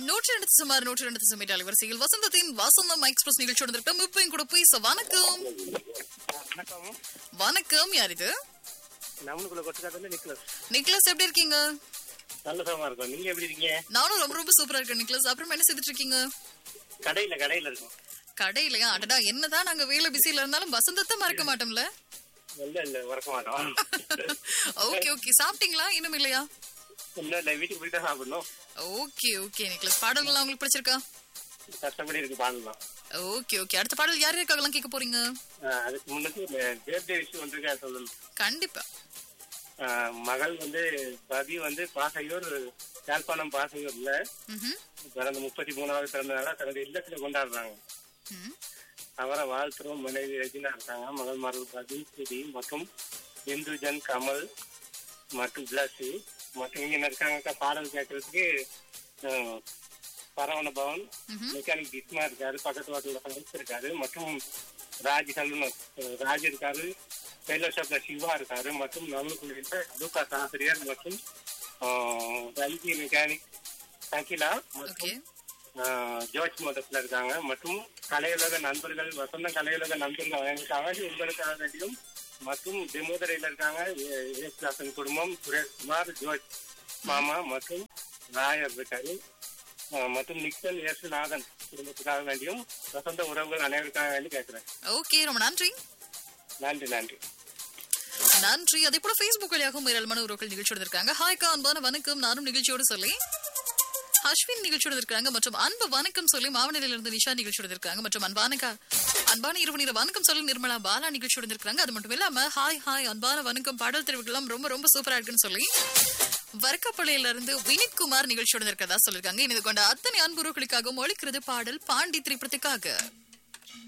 நூற்றி ரெண்டு சுமார் நூற்றி ரெண்டு சுமை அலைவரிசையில் வசந்தத்தின் வசந்தம் எக்ஸ்பிரஸ் நிகழ்ச்சி வந்திருக்கோம் இப்போ என் கூட பேச வணக்கம் வணக்கம் வணக்கம் யார் இது நம்மளுக்குள்ள கொட்டுக்காதுல நிக்கலஸ் நிக்லஸ் எப்படி இருக்கீங்க நல்ல சுகமா இருக்கும் நீங்க எப்படி இருக்கீங்க நானும் ரொம்ப ரொம்ப சூப்பரா இருக்கேன் நிக்லஸ் அப்புறம் என்ன செய்துட்டு இருக்கீங்க கடையில கடையில இருக்கும் கடையிலயா அடடா என்னதான் நாங்க வேலை பிஸியில இருந்தாலும் வசந்தத்தை மறக்க மாட்டோம்ல இல்ல இல்ல மறக்க மாட்டோம் ஓகே ஓகே சாப்பிட்டீங்களா இன்னும் இல்லையா இல்ல இல்ல வீட்டுக்கு போய் தான் சாப்பிடணும் ஓகே ஓகே நிக்லஸ் பாடல்கள்லாம் உங்களுக்கு பிடிச்சிருக்கா கஷ்டப்படி இருக்கு பாடலாம் ஓகே ஓகே அடுத்த பாடல் யார் யாருக்காகலாம் கேட்க போறீங்க அதுக்கு முன்னாடி பேர்தே விஷயம் வந்திருக்கா சொல்லணும் கண்டிப்பா ஆஹ், மகள் வந்து பதி வந்து பாசையூர் யாழ்ப்பாணம் பாசையூர்ல ம்ஹும். பிறந்த முப்பத்தி மூணாவது பிறந்த நாளா தனது இல்லத்துல கொண்டாடுறாங்க ம். அவரை வாழ்த்துறோம் மனைவி ரஜினா இருக்காங்க மகள் மகள் பதி ஸ்ரீ மற்றும் இந்துஜன் கமல் மற்றும் பிளஸி மற்றும் இங்க இருக்காங்க பாடல் கேட்கறதுக்கு அஹ், சரவண பவன் ம்ஹும். மெக்கானிக் பிஸ்மா இருக்காரு பக்கத்து வாட்டில் சதீஷ் இருக்காரு மற்றும் ராஜ் கல்லுனர் ராஜ் இருக்காரு டெய்லர் ஷாப்ல சிவா இருக்காரு மற்றும் நம்மளுக்குள்ள லூகாஸ் ஆசிரியர் மற்றும் எல்ஜி மெக்கானிக் சகிலா மற்றும் ஓகே ஆஹ் ஜோர்ஜ் மோட்டர்ஸ்ல இருக்காங்க மற்றும் கலையுலக நண்பர்கள் வசந்த கலையுலக நண்பர்கள் வழங்கிட்டாங்க உங்களுக்காக வேண்டியும் மற்றும் தெமோதரையில இருக்காங்க ஏ- ஏசுதாசன் குடும்பம் சுரேஷ்குமார் ஜோர்ஜ் மாமா மற்றும் ராயர் இருக்காரு ஆஹ் மற்றும் நிக்சன் ஏசுநாதன் குடும்பத்துக்காக வேண்டியும் வசந்த உறவுகள் அனைவருக்காக வேண்டி கேட்கிறேன் ஓகே ரொம்ப நன்றி நன்றி நன்றி நன்றி அதே போல Facebook வழியாகவும் ஏராளமான உறவுகள் நிகழ்ச்சியோடு இருக்காங்க ஹாய்க்கா அன்பான வணக்கம் நானும் நிகழ்ச்சியோடு சொல்லி அஸ்வின் நிகழ்ச்சியோடு இருக்காங்க மற்றும் அன்பு வணக்கம் சொல்லி மாவனிலிருந்து இருந்து நிஷா நிகழ்ச்சியோடு இருக்காங்க மற்றும் அன்பான கா- அன்பான இரவு நேர வணக்கம் சொல்லி நிர்மலா பாலா நிகழ்ச்சியோடு இருக்காங்க அது மட்டும் இல்லாம ஹாய் ஹாய் அன்பான வணக்கம் பாடல் தெரிவுகள்லாம் ரொம்ப ரொம்ப சூப்பரா இருக்குன்னு சொல்லி வர்க்கப்பள்ளியில இருந்து வினித் குமார் நிகழ்ச்சியோடு இருக்கிறதா சொல்லிருக்காங்க இணைந்து கொண்ட அத்தனை அன்புறவுகளுக்காகவும் ஒழிக்கிறது பாடல் பாண்டி திரைப்படத்துக்காக